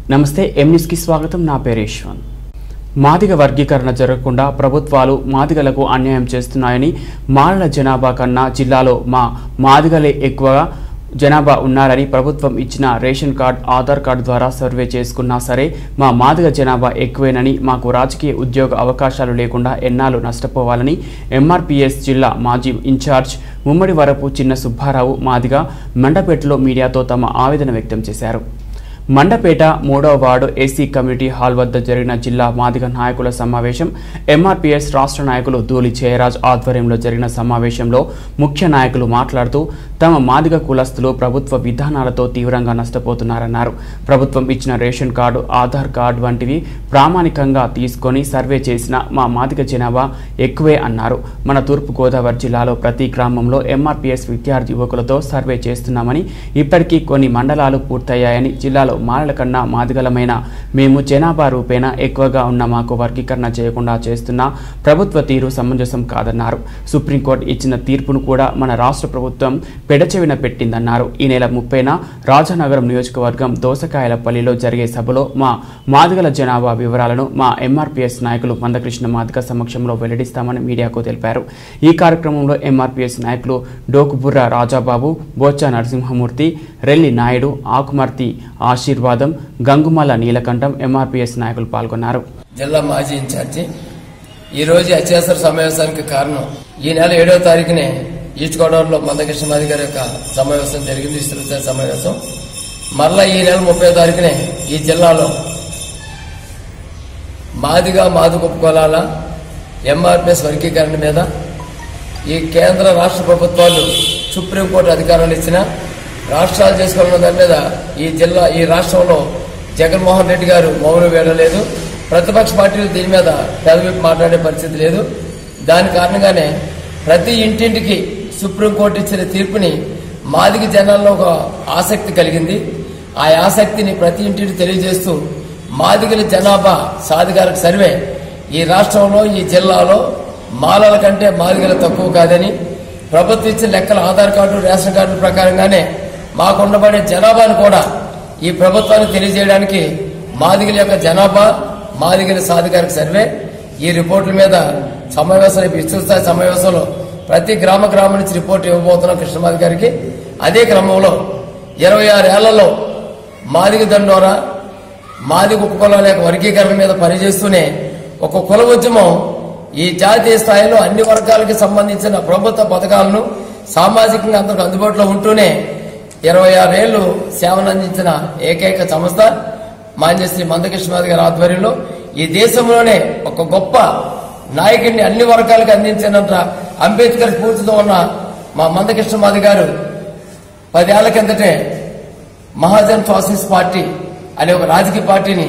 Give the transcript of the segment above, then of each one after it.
నమస్తే ఎం న్యూస్కి స్వాగతం నా పేరు యశ్వంత్ మాదిగ వర్గీకరణ జరగకుండా ప్రభుత్వాలు మాదిగలకు అన్యాయం చేస్తున్నాయని మాలల జనాభా కన్నా జిల్లాలో మా మాదిగలే ఎక్కువగా జనాభా ఉన్నారని ప్రభుత్వం ఇచ్చిన రేషన్ కార్డ్ ఆధార్ కార్డు ద్వారా సర్వే చేసుకున్నా సరే మా మాదిగ జనాభా ఎక్కువేనని మాకు రాజకీయ ఉద్యోగ అవకాశాలు లేకుండా ఎన్నాళ్ళు నష్టపోవాలని ఎంఆర్పిఎస్ జిల్లా మాజీ ఇన్ఛార్జ్ ముమ్మడి వరపు చిన్న సుబ్బారావు మాదిగ మండపేటలో మీడియాతో తమ ఆవేదన వ్యక్తం చేశారు మండపేట మూడవ వార్డు ఏసీ కమ్యూనిటీ హాల్ వద్ద జరిగిన జిల్లా మాదిగ నాయకుల సమావేశం ఎంఆర్పీఎస్ రాష్ట్ర నాయకులు ధూళి జయరాజ్ ఆధ్వర్యంలో జరిగిన సమావేశంలో ముఖ్య నాయకులు మాట్లాడుతూ తమ మాదిగ కులస్తులు ప్రభుత్వ విధానాలతో తీవ్రంగా నష్టపోతున్నారన్నారు ప్రభుత్వం ఇచ్చిన రేషన్ కార్డు ఆధార్ కార్డు వంటివి ప్రామాణికంగా తీసుకొని సర్వే చేసిన మా మాదిగ జనాభా ఎక్కువే అన్నారు మన తూర్పు గోదావరి జిల్లాలో ప్రతి గ్రామంలో ఎంఆర్పీఎస్ విద్యార్థి యువకులతో సర్వే చేస్తున్నామని ఇప్పటికీ కొన్ని మండలాలు పూర్తయ్యాయని జిల్లాలో మాలల కన్నా మాదిగలమైన మేము జనాభా రూపేణా ఎక్కువగా ఉన్న మాకు వర్గీకరణ చేయకుండా చేస్తున్న ప్రభుత్వ తీరు సమంజసం కాదన్నారు సుప్రీంకోర్టు ఇచ్చిన తీర్పును కూడా మన రాష్ట్ర ప్రభుత్వం పెడచెవిన పెట్టిందన్నారు ఈ నెల ముప్పైన రాజానగరం నియోజకవర్గం దోసకాయలపల్లిలో జరిగే సభలో మా మాదిగల జనాభా వివరాలను మా ఎంఆర్పీఎస్ నాయకులు మందకృష్ణ మాదిగ సమక్షంలో వెల్లడిస్తామని మీడియాకు తెలిపారు ఈ కార్యక్రమంలో ఎంఆర్పీఎస్ నాయకులు డోకుబుర్ర రాజాబాబు బోచా నరసింహమూర్తి రెల్లి నాయుడు ఆకుమర్తి ఆశీర్వాదం గంగుమల నీలకంఠం ఎంఆర్పీఎస్ నాయకులు పాల్గొన్నారు జిల్లా మాజీ ఇన్ఛార్జి ఈ రోజు అత్యవసర సమావేశానికి కారణం ఈ నెల ఏడవ తారీఖునే ఈస్ట్ గోదావరిలో మందకృష్ణ మాది గారి యొక్క సమావేశం జరిగింది విస్తృత సమావేశం మరలా ఈ నెల ముప్పై తారీఖునే ఈ జిల్లాలో మాదిగా మాది కులాల ఎంఆర్పిఎస్ వర్గీకరణ మీద ఈ కేంద్ర రాష్ట్ర ప్రభుత్వాలు సుప్రీంకోర్టు అధికారాలు ఇచ్చిన రాష్ట్రాలు చేసుకున్న దాని మీద ఈ జిల్లా ఈ రాష్ట్రంలో జగన్మోహన్ రెడ్డి గారు మౌనం వేయలేదు ప్రతిపక్ష పార్టీలు దీని మీద పెదవిప్పి మాట్లాడే పరిస్థితి లేదు దాని కారణంగానే ప్రతి ఇంటింటికి సుప్రీంకోర్టు ఇచ్చిన తీర్పుని మాదిగ జనాల్లో ఒక ఆసక్తి కలిగింది ఆ ఆసక్తిని ప్రతి ఇంటికి తెలియజేస్తూ మాదిగల జనాభా సాధికారక సర్వే ఈ రాష్ట్రంలో ఈ జిల్లాలో మాలల కంటే మాదిగలు తక్కువ కాదని ప్రభుత్వం ఇచ్చిన లెక్కల ఆధార్ కార్డు రేషన్ కార్డు ప్రకారంగానే మాకు ఉండబడే జనాభాను కూడా ఈ ప్రభుత్వానికి తెలియజేయడానికి మాదిగల యొక్క జనాభా మాదిగల సాధికారిక సర్వే ఈ రిపోర్టుల మీద సమావేశం విస్తృత సమావేశంలో ప్రతి గ్రామ గ్రామం నుంచి రిపోర్ట్ ఇవ్వబోతున్నాం కృష్ణమాది గారికి అదే క్రమంలో ఇరవై ఆరు ఏళ్లలో మాదిగ దండోరా మాదిగ ఉపకులాల యొక్క వర్గీకరణ మీద పనిచేస్తూనే ఒక కుల ఉద్యమం ఈ జాతీయ స్థాయిలో అన్ని వర్గాలకి సంబంధించిన ప్రభుత్వ పథకాలను సామాజికంగా అందరికి అందుబాటులో ఉంటూనే ఇరవై ఆరేళ్లు సేవలందించిన ఏకైక సంస్థ మాన్యశ్రీ మందకృష్ణమాది గారి ఆధ్వర్యంలో ఈ దేశంలోనే ఒక గొప్ప నాయకుడిని అన్ని వర్గాలకు అందించినంత అంబేద్కర్ స్ఫూర్తితో ఉన్న మా మందకృష్ణమాది గారు పదేళ్ల కిందటే మహాజన్ సోషలిస్ట్ పార్టీ అనే ఒక రాజకీయ పార్టీని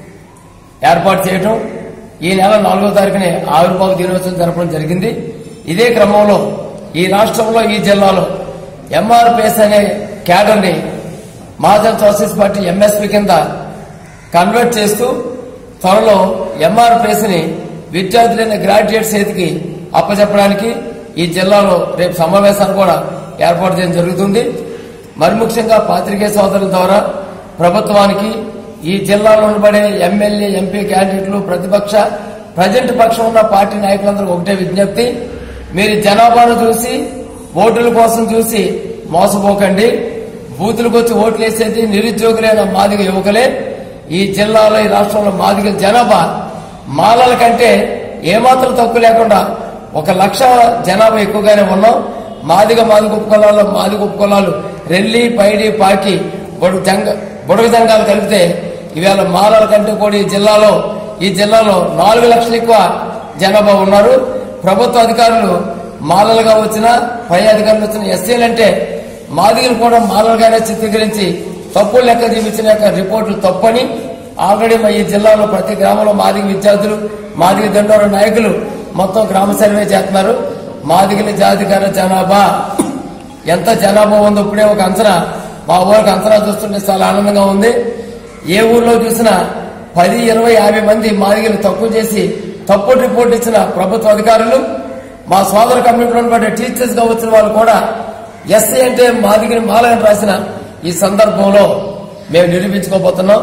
ఏర్పాటు చేయటం ఈ నెల నాలుగో తారీఖునే ఆవిర్భావ దినోత్సవం జరపడం జరిగింది ఇదే క్రమంలో ఈ రాష్ట్రంలో ఈ జిల్లాలో ఎంఆర్పిఎస్ అనే క్యాడర్ని మహాజన్ సోషలిస్ట్ పార్టీ ఎంఎస్పీ కింద కన్వర్ట్ చేస్తూ త్వరలో ఎంఆర్పిఎస్ ని విద్యార్థులైన గ్రాడ్యుయేట్ చేతికి అప్పచెప్పడానికి ఈ జిల్లాలో రేపు సమావేశాన్ని కూడా ఏర్పాటు చేయడం జరుగుతుంది మరి ముఖ్యంగా పాత్రికేయ సోదరుల ద్వారా ప్రభుత్వానికి ఈ జిల్లాలో ఉండబడే ఎమ్మెల్యే ఎంపీ క్యాండిడేట్లు ప్రతిపక్ష ప్రజెంట్ పక్షం ఉన్న పార్టీ నాయకులందరూ ఒకటే విజ్ఞప్తి మీరు జనాభాను చూసి ఓటుల కోసం చూసి మోసపోకండి బూతులకు వచ్చి ఓట్లు వేసేది నిరుద్యోగులైన మాదిగ యువకులే ఈ జిల్లాలో ఈ రాష్ట్రంలో మాదిగ జనాభా మాలల కంటే ఏమాత్రం తక్కువ లేకుండా ఒక లక్ష జనాభా ఎక్కువగానే ఉన్నాం మాదిగ మాదిగ ఉపకులాల్లో మాదిగ ఉపకులాలు రెల్లి పైడి పాకి బొడుగు జంగ బుడగ జంగాలు కలిపితే ఇవాళ మాలల కంటే కూడా ఈ జిల్లాలో ఈ జిల్లాలో నాలుగు లక్షలు ఎక్కువ జనాభా ఉన్నారు ప్రభుత్వ అధికారులు మాలలుగా వచ్చిన పై అధికారులు వచ్చిన ఎస్సీలంటే మాదిగలు కూడా మాలలుగానే చిత్రీకరించి తప్పులు లెక్క చూపించిన యొక్క రిపోర్టులు తప్పని ఆల్రెడీ మా ఈ జిల్లాలో ప్రతి గ్రామంలో మాదిగ విద్యార్థులు మాదిగ దండోర నాయకులు మొత్తం గ్రామ సర్వే చేస్తున్నారు మాదిగల జాతికార జనాభా ఎంత జనాభా ఉందో ఇప్పుడే ఒక అంచనా మా ఊరికి అంచనా చూస్తుంటే చాలా ఆనందంగా ఉంది ఏ ఊర్లో చూసినా పది ఇరవై యాభై మంది మాదిగలు తక్కువ చేసి తప్పుడు రిపోర్ట్ ఇచ్చిన ప్రభుత్వ అధికారులు మా సోదర కమ్యూనిటీలో ఉన్నటువంటి టీచర్స్ గా వచ్చిన వాళ్ళు కూడా ఎస్సీ అంటే మాదిగిరి మాలని రాసిన ఈ సందర్భంలో మేము నిరూపించుకోబోతున్నాం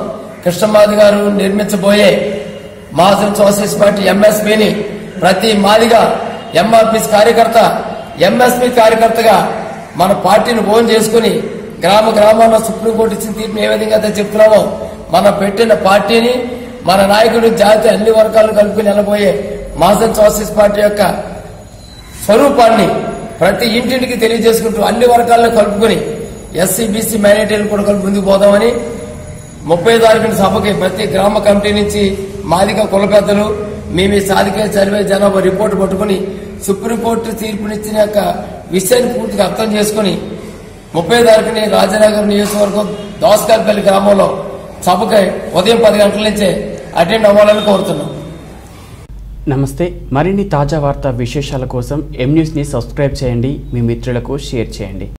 కృష్ణమాది గారు నిర్మించబోయే మహాజన్ సోషలిస్ట్ పార్టీ ఎంఎస్పీని ప్రతి మాదిగా ఎంఆర్పీస్ కార్యకర్త ఎంఎస్పీ కార్యకర్తగా మన పార్టీని ఓన్ చేసుకుని గ్రామ గ్రామాల్లో సుప్రీంకోర్టు ఇచ్చిన తీర్పుని ఏ విధంగా అయితే చెప్తున్నామో మనం పెట్టిన పార్టీని మన నాయకుడు జాతి అన్ని వర్గాలు కలుపుకుని వెళ్ళబోయే మహాజన్ సోషలిస్ట్ పార్టీ యొక్క స్వరూపాన్ని ప్రతి ఇంటింటికి తెలియజేసుకుంటూ అన్ని వర్గాలను కలుపుకొని ఎస్సీ బీసీ మైనార్టీలు కూడా కలిపి ముందుకు పోదామని ముప్పై తారీఖున సభకి ప్రతి గ్రామ కమిటీ నుంచి మాదిక కుల పెద్దలు మేము ఈ సాధిక సర్వే జనాభా రిపోర్ట్ పట్టుకుని సుప్రీంకోర్టు తీర్పునిచ్చిన యొక్క విషయాన్ని పూర్తిగా అర్థం చేసుకుని ముప్పై తారీఖుని రాజనగర్ నియోజకవర్గం దోసకాయపల్లి గ్రామంలో సభకి ఉదయం పది గంటల నుంచే అటెండ్ అవ్వాలని కోరుతున్నాం నమస్తే మరిన్ని తాజా వార్తా విశేషాల కోసం ఎం న్యూస్ని సబ్స్క్రైబ్ చేయండి మీ మిత్రులకు షేర్ చేయండి